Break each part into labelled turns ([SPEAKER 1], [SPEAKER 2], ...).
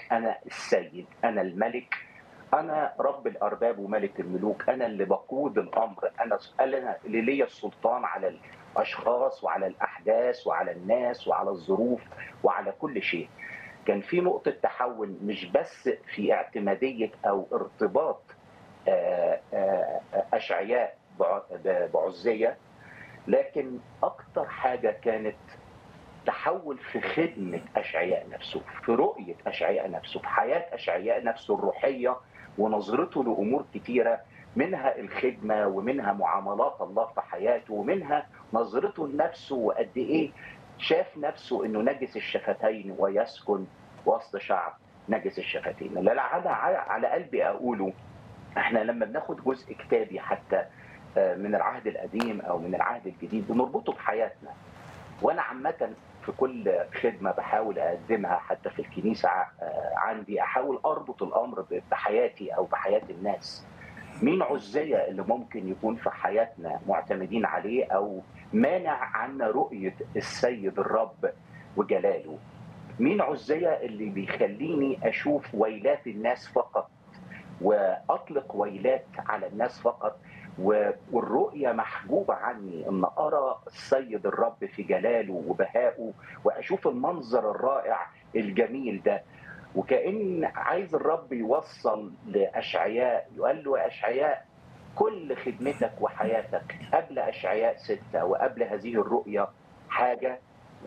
[SPEAKER 1] انا السيد انا الملك انا رب الارباب وملك الملوك انا اللي بقود الامر انا انا اللي ليا السلطان على الاشخاص وعلى الاحداث وعلى الناس وعلى الظروف وعلى كل شيء كان في نقطه تحول مش بس في اعتماديه او ارتباط آه، آه، اشعياء بع- بعزيه لكن اكتر حاجه كانت تحول في خدمه اشعياء نفسه في رؤيه اشعياء نفسه في حياه اشعياء نفسه الروحيه ونظرته لامور كتيره منها الخدمه ومنها معاملات الله في حياته ومنها نظرته لنفسه وقد ايه شاف نفسه انه نجس الشفتين ويسكن وسط شعب نجس الشفتين اللي على على قلبي اقوله احنا لما بناخد جزء كتابي حتى آه، من العهد القديم او من العهد الجديد بنربطه بحياتنا وانا عامه في كل خدمه بحاول اقدمها حتى في الكنيسه ع- آه، عندي احاول اربط الامر ب- بحياتي او بحياه الناس مين عزية اللي ممكن يكون في حياتنا معتمدين عليه او مانع عنا رؤيه السيد الرب وجلاله مين عزية اللي بيخليني اشوف ويلات الناس فقط واطلق ويلات على الناس فقط و- والرؤيه محجوبه عني ان ارى السيد الرب في جلاله وبهائه واشوف المنظر الرائع الجميل ده وكأن عايز الرب يوصل لأشعياء يقول له يا أشعياء كل خدمتك وحياتك قبل أشعياء ستة وقبل هذه الرؤية حاجة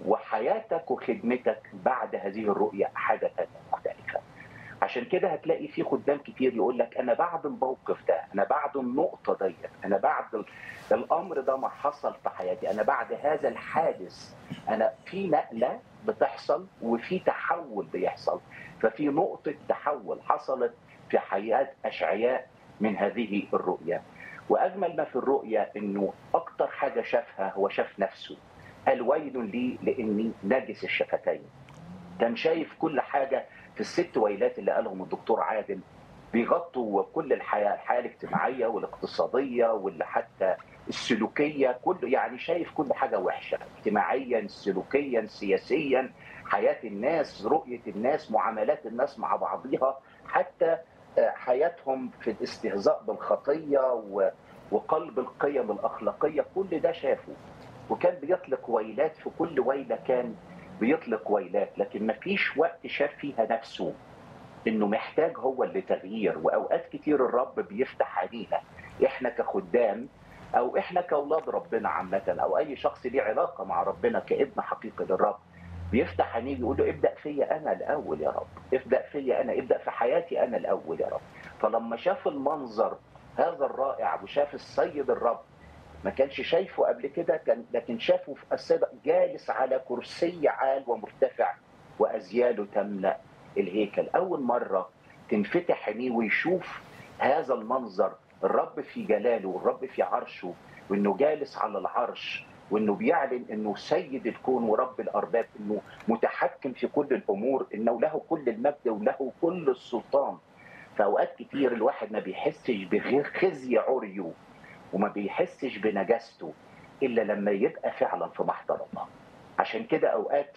[SPEAKER 1] وحياتك وخدمتك بعد هذه الرؤية حاجة تانية مختلفة عشان كده هتلاقي في خدام كتير يقول لك انا بعد الموقف ده انا بعد النقطه ديت انا بعد ال- الامر ده ما حصل في حياتي انا بعد هذا الحادث انا في نقله بتحصل وفي تحول بيحصل ففي نقطه تحول حصلت في حياه اشعياء من هذه الرؤيه واجمل ما في الرؤيه انه اكتر حاجه شافها هو شاف نفسه قال ويل لي لاني نجس الشفتين كان شايف كل حاجه في الست ويلات اللي قالهم الدكتور عادل بيغطوا كل الحياه الحياه الاجتماعيه والاقتصاديه واللي حتى السلوكيه كل يعني شايف كل حاجه وحشه اجتماعيا سلوكيا سياسيا حياه الناس رؤيه الناس معاملات الناس مع بعضها حتى آه، حياتهم في الاستهزاء بالخطيه و- وقلب القيم الاخلاقيه كل ده شافه وكان بيطلق ويلات في كل ويله كان بيطلق ويلات لكن ما فيش وقت شاف فيها نفسه انه محتاج هو لتغيير واوقات كتير الرب بيفتح علينا احنا كخدام او احنا كاولاد ربنا عامه او اي شخص ليه علاقه مع ربنا كابن حقيقي للرب بيفتح عينيه يقول له ابدا فيا انا الاول يا رب ابدا فيا انا ابدا في حياتي انا الاول يا رب فلما شاف المنظر هذا الرائع وشاف السيد الرب ما كانش شايفه قبل كده كان لكن شافه في السابق جالس على كرسي عال ومرتفع وازياله تملا الهيكل اول مره تنفتح عينيه ويشوف هذا المنظر الرب في جلاله والرب في عرشه وانه جالس على العرش وانه بيعلن انه سيد الكون ورب الارباب انه متحكم في كل الامور انه له كل المجد وله كل السلطان فاوقات كتير الواحد ما بيحسش بغير خزي عريه وما بيحسش بنجاسته الا لما يبقى فعلا في محضر الله عشان كده اوقات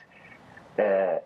[SPEAKER 1] آه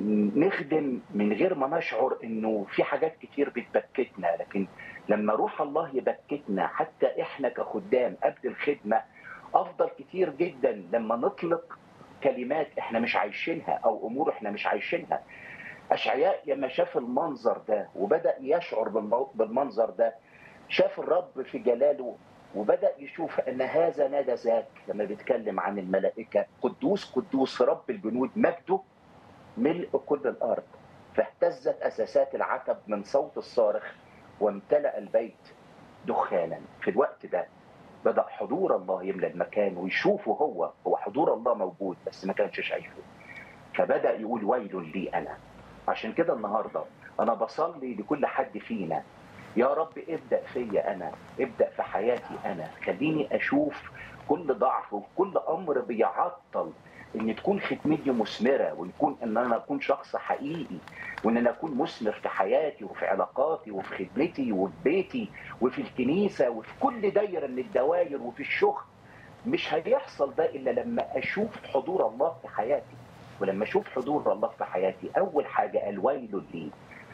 [SPEAKER 1] نخدم من غير ما نشعر انه في حاجات كتير بتبكتنا لكن لما روح الله يبكتنا حتى احنا كخدام قبل الخدمه افضل كتير جدا لما نطلق كلمات احنا مش عايشينها او امور احنا مش عايشينها اشعياء لما شاف المنظر ده وبدا يشعر بالمو- بالمنظر ده شاف الرب في جلاله وبدا يشوف ان هذا نادى ذاك لما بيتكلم عن الملائكه قدوس قدوس رب الجنود مجده ملء كل الارض فاهتزت اساسات العتب من صوت الصارخ وامتلا البيت دخانا في الوقت ده بدا حضور الله يملى المكان ويشوفه هو هو حضور الله موجود بس ما كانش شايفه فبدا يقول ويل لي انا عشان كده النهارده انا بصلي لكل حد فينا يا رب ابدا فيا انا ابدا في حياتي انا خليني اشوف كل ضعف وكل امر بيعطل ان تكون ختمتي مثمره ويكون ان انا اكون شخص حقيقي وان انا اكون مثمر في حياتي وفي علاقاتي وفي خدمتي وفي بيتي وفي الكنيسه وفي كل دايره من الدوائر وفي الشغل مش هيحصل ده الا لما اشوف حضور الله في حياتي ولما اشوف حضور الله في حياتي اول حاجه الويل لي